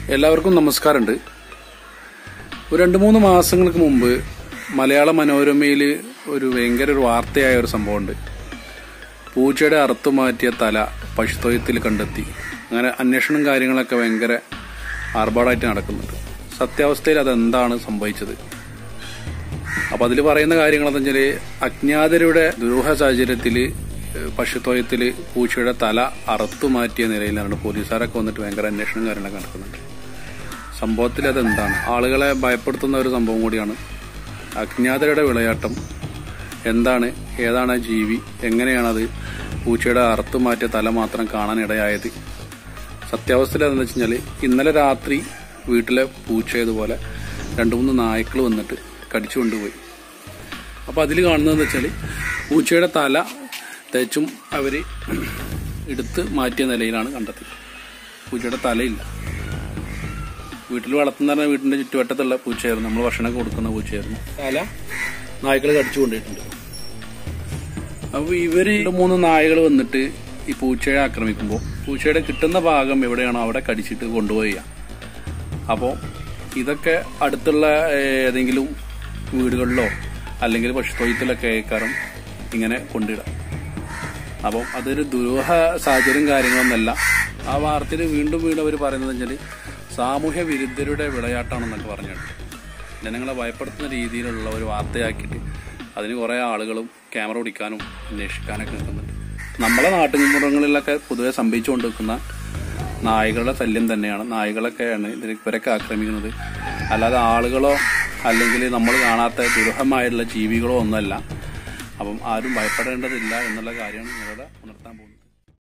എല്ലാവർക്കും നമസ്കാരമുണ്ട് ഒരു രണ്ട് മൂന്ന് മാസങ്ങൾക്ക് മുമ്പ് മലയാള മനോരമയിൽ ഒരു ഭയങ്കര ഒരു വാർത്തയായ ഒരു സംഭവമുണ്ട് പൂച്ചയുടെ അറുത്തു മാറ്റിയ തല പശുത്തൊയത്തിൽ കണ്ടെത്തി അങ്ങനെ അന്വേഷണം കാര്യങ്ങളൊക്കെ ഭയങ്കര ആർഭാടായിട്ട് നടക്കുന്നുണ്ട് സത്യാവസ്ഥയിൽ അതെന്താണ് സംഭവിച്ചത് അപ്പൊ അതിൽ പറയുന്ന കാര്യങ്ങൾ എന്താ വെച്ചാല് അജ്ഞാതരുടെ ദുരൂഹ സാഹചര്യത്തിൽ പശുത്വയത്തിൽ പൂച്ചയുടെ തല അറുത്തു മാറ്റിയ നിലയിലാണ് പോലീസുകാരൊക്കെ വന്നിട്ട് ഭയങ്കര അന്വേഷണം കാര്യങ്ങളൊക്കെ നടക്കുന്നുണ്ട് സംഭവത്തിൽ അതെന്താണ് ആളുകളെ ഭയപ്പെടുത്തുന്ന ഒരു സംഭവം കൂടിയാണ് അജ്ഞാതരുടെ വിളയാട്ടം എന്താണ് ഏതാണ് ആ ജീവി എങ്ങനെയാണത് പൂച്ചയുടെ അറുത്തു മാറ്റിയ തല മാത്രം കാണാൻ ഇടയായത് സത്യാവസ്ഥയിൽ അതെന്ന് വെച്ച് കഴിഞ്ഞാൽ ഇന്നലെ രാത്രി വീട്ടിലെ പൂച്ച ഇതുപോലെ രണ്ടു മൂന്ന് നായ്ക്കൾ വന്നിട്ട് കടിച്ചു കൊണ്ടുപോയി അപ്പൊ അതിൽ കാണുന്നതെന്ന് വെച്ചാൽ പൂച്ചയുടെ തല തേച്ചും അവര് എടുത്ത് മാറ്റിയ നിലയിലാണ് കണ്ടെത്തിയത് പൂച്ചയുടെ തലയില്ല വീട്ടിൽ വളർത്തുന്ന പറഞ്ഞാൽ വീടിന്റെ ചുറ്റുവട്ടത്തുള്ള പൂച്ചയായിരുന്നു നമ്മൾ ഭക്ഷണം കൊടുക്കുന്ന പൂച്ചയായിരുന്നു തല നായ്ക്കൾ കടിച്ചു കൊണ്ടിട്ടുണ്ട് അപ്പൊ ഇവര് രണ്ട് മൂന്ന് നായകൾ വന്നിട്ട് ഈ പൂച്ചയെ ആക്രമിക്കുമ്പോൾ പൂച്ചയുടെ കിട്ടുന്ന ഭാഗം എവിടെയാണോ അവിടെ കടിച്ചിട്ട് കൊണ്ടുപോയി അപ്പോൾ ഇതൊക്കെ അടുത്തുള്ള ഏഹ്, ഏതെങ്കിലും വീടുകളിലോ അല്ലെങ്കിൽ പശുത്തൊഴുത്തിലൊക്കെ ആയിക്കാരം ഇങ്ങനെ കൊണ്ടിടാം അപ്പം അതൊരു ദുരൂഹ സാഹചര്യം കാര്യങ്ങളൊന്നല്ല ആ വാർത്തയിൽ വീണ്ടും വീണ്ടും അവർ പറയുന്നത് വെച്ചാൽ സാമൂഹ്യ വിരുദ്ധരുടെ വിളയാട്ടാണെന്നൊക്കെ പറഞ്ഞിട്ട് ജനങ്ങളെ ഭയപ്പെടുത്തുന്ന രീതിയിലുള്ള ഒരു വാർത്തയാക്കിയിട്ട് അതിന് കുറേ ആളുകളും ക്യാമറ പിടിക്കാനും അന്വേഷിക്കാനൊക്കെ നിൽക്കുന്നുണ്ട് നമ്മളെ നാട്ടുമ്പുറങ്ങളിലൊക്കെ പൊതുവെ സംഭവിച്ചുകൊണ്ട് നിൽക്കുന്ന നായ്കളുടെ ശല്യം തന്നെയാണ് നായ്കളൊക്കെയാണ് ഇതിന് ഇവരൊക്കെ ആക്രമിക്കുന്നത് അല്ലാതെ ആളുകളോ അല്ലെങ്കിൽ നമ്മൾ കാണാത്ത ദുരൂഹമായിട്ടുള്ള ജീവികളോ ഒന്നുമല്ല അപ്പം ആരും ഭയപ്പെടേണ്ടതില്ല എന്നുള്ള കാര്യമാണ് നിങ്ങളുടെ ഉണർത്താൻ പോകുന്നത്